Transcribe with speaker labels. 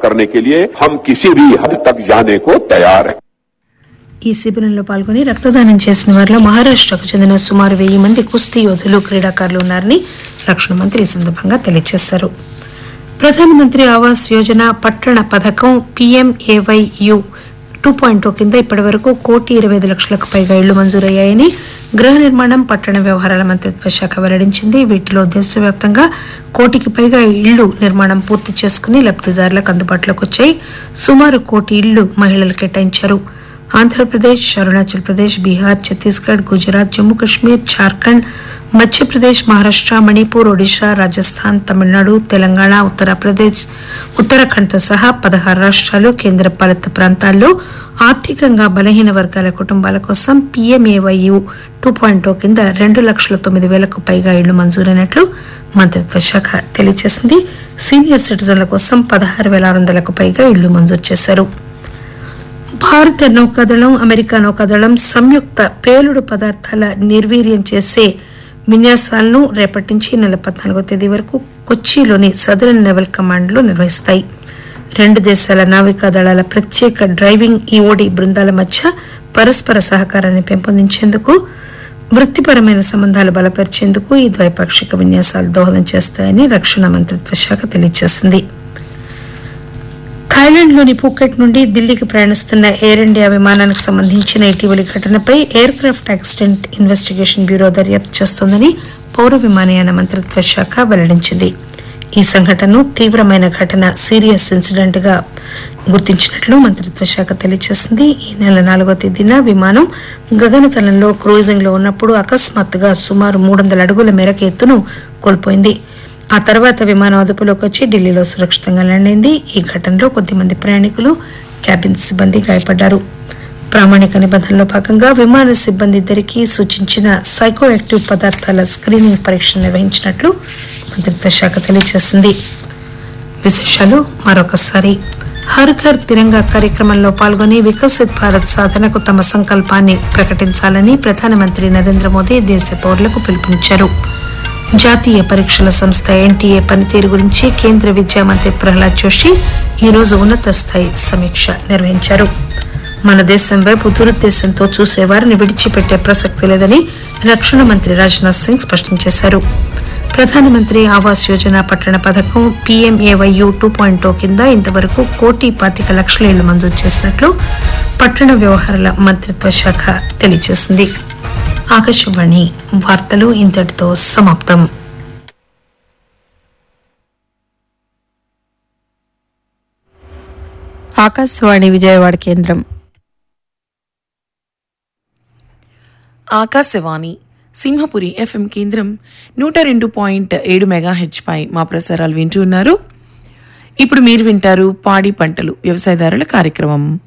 Speaker 1: करने के लिए हम किसी भी हद तक जाने को तैयार हैं
Speaker 2: ఈ శిబిరంలో పాల్గొని రక్తదానం చేసిన వారిలో మహారాష్టకు చెందిన సుమారు వెయ్యి మంది కుస్తీ యోధులు క్రీడాకారులు ఉన్నారని రక్షణ మంత్రి ఈ సందర్భంగా తెలియజేశారు ప్రధానమంత్రి ఆవాస్ యోజన పట్టణ పథకం పీఎంఏవైయు టూ పాయింట్ కింద ఇప్పటి వరకు కోటి ఇరవై ఐదు లక్షలకు పైగా ఇళ్లు మంజూరయ్యాయని గృహ నిర్మాణం పట్టణ వ్యవహారాల మంత్రిత్వ శాఖ వెల్లడించింది వీటిలో దేశవ్యాప్తంగా కోటికి పైగా ఇళ్లు నిర్మాణం పూర్తి చేసుకుని లబ్దిదారులకు అందుబాటులోకి వచ్చాయి సుమారు కోటి ఇళ్లు మహిళలు కేటాయించారు ఆంధ్రప్రదేశ్ అరుణాచల్ ప్రదేశ్ బీహార్ ఛత్తీస్గఢ్ గుజరాత్ జమ్మూ కాశ్మీర్ జార్ఖండ్ మధ్యప్రదేశ్ మహారాష్ట మణిపూర్ ఒడిశా రాజస్థాన్ తమిళనాడు తెలంగాణ ఉత్తరప్రదేశ్ ఉత్తరాఖండ్తో సహా పదహారు రాష్ట్రాలు కేంద్రపాలిత ప్రాంతాల్లో ఆర్థికంగా బలహీన వర్గాల కుటుంబాల కోసం పీఎంఏవైయు టూ పాయింట్ కింద రెండు లక్షల తొమ్మిది వేలకు పైగా ఇళ్లు మంజూరైనట్లు మంత్రిత్వ శాఖ తెలియజేసింది సీనియర్ సిటిజన్ల కోసం పదహారు వేల ఆరు వందలకు పైగా ఇళ్లు మంజూరు చేశారు భారత నౌకాదళం అమెరికా నౌకాదళం సంయుక్త పేలుడు పదార్థాల నిర్వీర్యం చేసే విన్యాసాలను రేపటి నుంచి ఈ నెల పద్నాలుగో తేదీ వరకు కొచ్చిలోని సదరన్ నెవల్ కమాండ్ లో నిర్వహిస్తాయి రెండు దేశాల నావికా దళాల ప్రత్యేక డ్రైవింగ్ ఈఓడి బృందాల మధ్య పరస్పర సహకారాన్ని పెంపొందించేందుకు వృత్తిపరమైన సంబంధాలు బలపరిచేందుకు ఈ ద్వైపాక్షిక విన్యాసాలు దోహదం చేస్తాయని రక్షణ మంత్రిత్వ శాఖ తెలియజేసింది థాయిలాండ్లోని పూకెట్ నుండి ఢిల్లీకి ప్రయాణిస్తున్న ఎయిర్ ఇండియా విమానానికి సంబంధించిన ఇటీవలి ఘటనపై aircraft accident investigation bureau దర్యాప్తు చేస్తోందని పౌర విమానయాన మంత్రిత్వ శాఖ వెల్లడించింది ఈ సంఘటనను తీవ్రమైన ఘటన సీరియస్ ఇన్సిడెంట్ గా గుర్తించినట్లు మంత్రిత్వ శాఖ తెలియజేసింది ఈ నెల నాలుగో తేదీన విమానం గగనతలంలో క్రూజింగ్ లో ఉన్నప్పుడు అకస్మాత్తుగా సుమారు మూడు వందల అడుగుల మేరకు ఎత్తును కోల్పోయింది ఆ తర్వాత విమానం అదుపులోకి వచ్చి ఢిల్లీలో సురక్షితంగా ల్యాండ్ అయింది ఈ ఘటనలో కొద్దిమంది ప్రయాణికులు క్యాబిన్ సిబ్బంది గాయపడ్డారు ప్రామాణిక నిబంధనలో భాగంగా విమాన సిబ్బంది ఇద్దరికీ సూచించిన సైకో యాక్టివ్ పదార్థాల స్క్రీనింగ్ పరీక్ష నిర్వహించినట్లు మంత్రిత్వ శాఖ తెలియజేసింది విశేషాలు మరొకసారి హర్ ఘర్ తిరంగా కార్యక్రమంలో పాల్గొని వికసిత్ భారత్ సాధనకు తమ సంకల్పాన్ని ప్రకటించాలని ప్రధానమంత్రి నరేంద్ర మోదీ దేశ పౌరులకు పిలుపునిచ్చారు జాతీయ పరీక్షల సంస్థ ఎన్టీఏ పనితీరు గురించి కేంద్ర విద్యా మంత్రి ప్రహ్లాద్ జోషి ఈ రోజు ఉన్నత స్థాయి సమీక్ష నిర్వహించారు మన దేశం వైపు దురుద్దేశంతో చూసేవారిని విడిచిపెట్టే ప్రసక్తి లేదని రక్షణ మంత్రి రాజ్నాథ్ సింగ్ స్పష్టం చేశారు ప్రధానమంత్రి ఆవాస్ యోజన పట్టణ పథకం పీఎంఏవైయు టూ పాయింట్ కింద ఇంతవరకు కోటి పాతిక లక్షల ఇళ్లు మంజూరు చేసినట్లు పట్టణ వ్యవహారాల మంత్రిత్వ శాఖ తెలియజేసింది ఆకాశవాణి వార్తలు ఇంతటితో సమాప్తం
Speaker 3: ఆకాశవాణి విజయవాడ కేంద్రం
Speaker 4: ఆకాశవాణి సింహపురి ఎఫ్ఎం కేంద్రం నూట రెండు పాయింట్ ఏడు మెగాహెచ్ పై మా ప్రసారాలు వింటూ ఉన్నారు ఇప్పుడు మీరు వింటారు పాడి పంటలు వ్యవసాయదారుల కార్యక్రమం